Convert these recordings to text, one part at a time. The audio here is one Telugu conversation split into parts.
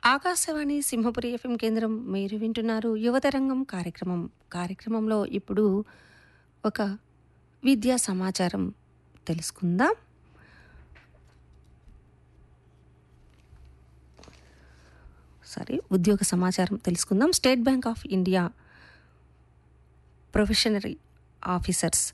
ఆకాశవాణి సింహపురి ఎఫ్ఎం కేంద్రం మీరు వింటున్నారు యువతరంగం కార్యక్రమం కార్యక్రమంలో ఇప్పుడు ఒక విద్యా సమాచారం తెలుసుకుందాం సారీ ఉద్యోగ సమాచారం తెలుసుకుందాం State Bank of India probationary officers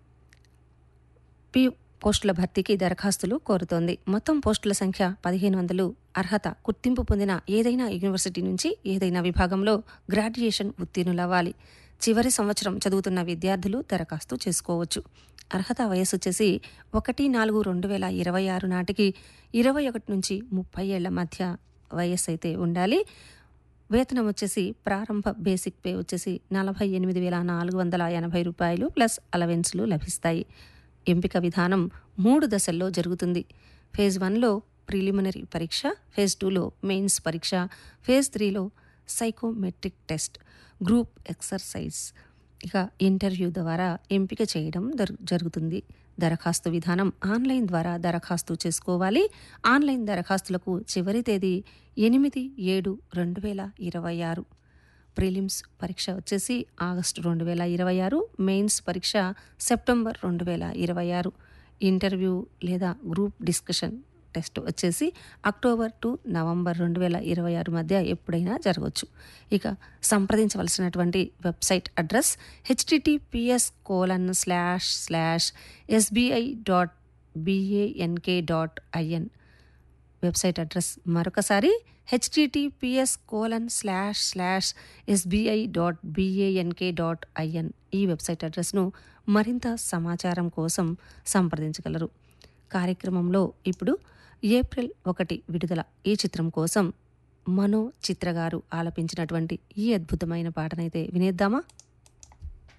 P పోస్టుల భర్తీకి దరఖాస్తులు కోరుతోంది మొత్తం పోస్టుల సంఖ్య పదిహేను వందలు అర్హత గుర్తింపు పొందిన ఏదైనా యూనివర్సిటీ నుంచి ఏదైనా విభాగంలో గ్రాడ్యుయేషన్ ఉత్తీర్ణులవ్వాలి చివరి సంవత్సరం చదువుతున్న విద్యార్థులు దరఖాస్తు చేసుకోవచ్చు అర్హత వయస్సు వచ్చేసి ఒకటి నాలుగు రెండు వేల ఇరవై ఆరు నాటికి ఇరవై ఒకటి నుంచి ముప్పై ఏళ్ల మధ్య వయస్సు అయితే ఉండాలి వేతనం వచ్చేసి ప్రారంభ బేసిక్ పే వచ్చేసి నలభై ఎనిమిది వేల నాలుగు వందల ఎనభై రూపాయలు ప్లస్ అలవెన్స్లు లభిస్తాయి ఎంపిక విధానం మూడు దశల్లో జరుగుతుంది ఫేజ్ వన్లో ప్రిలిమినరీ పరీక్ష ఫేజ్ టూలో మెయిన్స్ పరీక్ష ఫేజ్ త్రీలో సైకోమెట్రిక్ టెస్ట్ గ్రూప్ ఎక్సర్సైజ్ ఇక ఇంటర్వ్యూ ద్వారా ఎంపిక చేయడం దర్- జరుగుతుంది దరఖాస్తు విధానం ఆన్లైన్ ద్వారా దరఖాస్తు చేసుకోవాలి ఆన్లైన్ దరఖాస్తులకు చివరి తేదీ ఎనిమిది ఏడు రెండు వేల ఇరవై ఆరు ప్రిలిమ్స్ పరీక్ష వచ్చేసి ఆగస్టు రెండు వేల ఇరవై ఆరు మెయిన్స్ పరీక్ష సెప్టెంబర్ రెండు వేల ఇరవై ఆరు ఇంటర్వ్యూ లేదా గ్రూప్ డిస్కషన్ టెస్ట్ వచ్చేసి అక్టోబర్ టు నవంబర్ రెండు వేల ఇరవై ఆరు మధ్య ఎప్పుడైనా జరగవచ్చు ఇక సంప్రదించవలసినటువంటి website address HTTPS colon slash slash SBI dot BANK dot IN website address మరొకసారి HTTPS colon slash slash SBI dot BANK dot IN ఈ వెబ్సైట్ అడ్రస్ను మరింత సమాచారం కోసం సంప్రదించగలరు కార్యక్రమంలో ఇప్పుడు ఏప్రిల్ ఒకటి విడుదల ఈ చిత్రం కోసం మనో చిత్ర గారు ఆలపించినటువంటి ఈ అద్భుతమైన పాటనైతే వినేద్దామా